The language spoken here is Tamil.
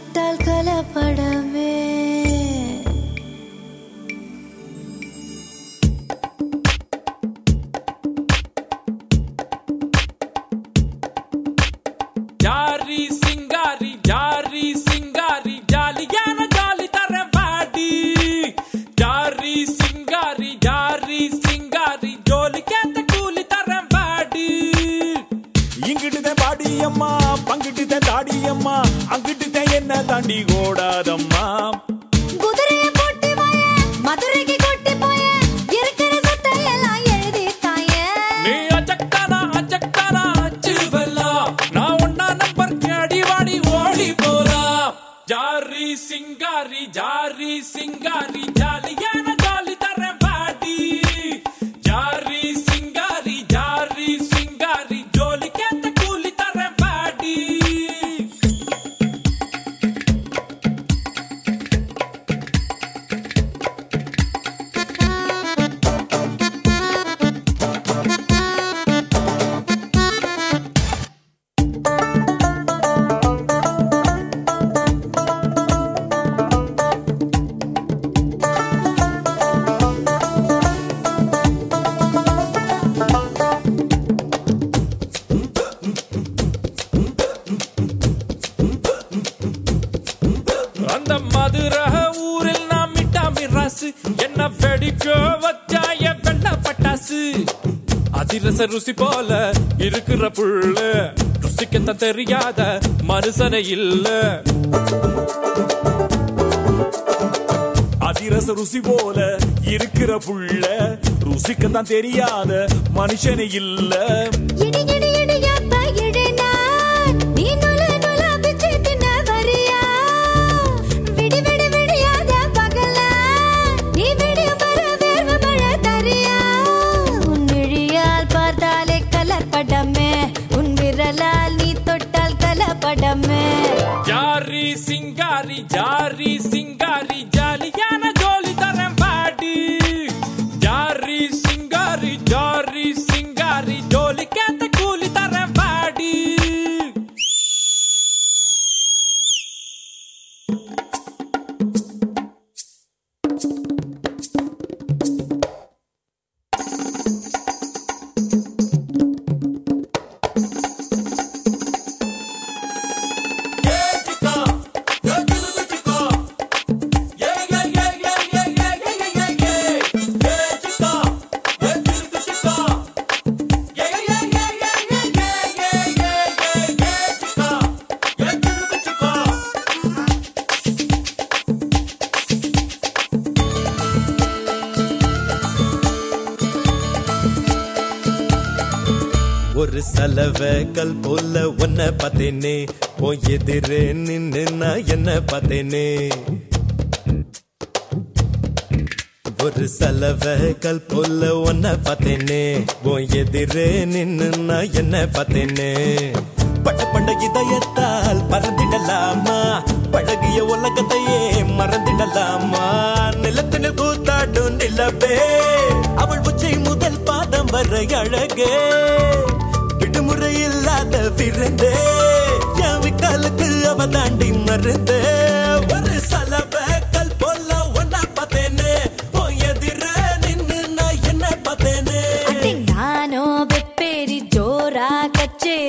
தொட்டால் கலப்படமே ஜாரி சிங்காரி ஜாரி சிங்காரி ஜாலியான ஜாலி தர பாடி ஜாரி சிங்காரி ஜாரி சிங்காரி ஜோலிக்கேத்த கூலி தர பாடி இங்கிட்டுதான் பாடியம்மா பங்கிட்டுதான் தாடியம்மா அங்கிட்டுதான் என்ன தாண்டி ஓடாதம்மா குதிரைய போட்டு வாய மதுரைக்கு கொட்டி போய இருக்கிற சொத்தை எல்லாம் எழுதி தாய நீ அஜக்தானா அஜக்தானா அச்சுவல்லா நான் ஒன்னா நம்பர் கேடி வாடி ஓடி போலாம் ஜாரி சிங்காரி ஜாரி சிங்காரி ஜாலியான ஜாலி தர பாடி ஜாரி சிங்காரி ஜாரி சிங்காரி ஜோலிக்கேத்த கூலி தர பாடி அந்த மதுரக ஊரில் நாம் மிட்டா மிராசு என்ன வெடிக்க வச்சாய வெள்ள பட்டாசு அதிரச ருசி போல இருக்கிற புள்ள ருசிக்கத்தான் தெரியாத மனுஷனை இல்ல அதிரச ருசி போல இருக்கிற புள்ள ருசிக்கத்தான் தெரியாத மனுஷனே இல்ல இடி இடி இடியாப்ப இடினா நீ நுல நுல பிச்சு தின்ன வரியா விடி விடி விடியாத பகல நீ விடி மர வேர்வ மழை தரியா உன் விழியால் பார்த்தாலே கலர் படமே உன் விரலால் நீ தொட்டால் கலப்படமே ஜாரி சிங்காரி ஜாரி சிங்காரி ஜாலியான ஜோலி தரேன் பாடி ஜாரி சிங்காரி ஜாரி சிங்காரி ஜோலிக்கேத்த கூலி தரேன் பாடி ஒரு சலவ கல் போல உன்னை பார்த்தேனே ஓ எதிரே நின்னு நான் என்ன பார்த்தேனே ஒரு சலவ கல் போல உன்னை பார்த்தேனே ஓ எதிரே நின்னு நான் என்ன பார்த்தேனே பட்ட பண்ட இதயத்தால் பறந்திடலாமா பழகிய உலகத்தையே மறந்திடலாமா நிலத்தினில் கூத்தாடும் நிலவே அவள் உச்சை முதல் பாதம் வரை அழகே விடுமுறை இல்லாத பிறந்தே என் விக்காலுக்கு அவ தாண்டி மருந்தே ஒரு சலவ கல் போல ஒன்னா பார்த்தேனே ஓ எதிர நின்னு நான் என்ன பார்த்தேனே அடி நானோ வெப்பேரி ஜோரா கச்சேரி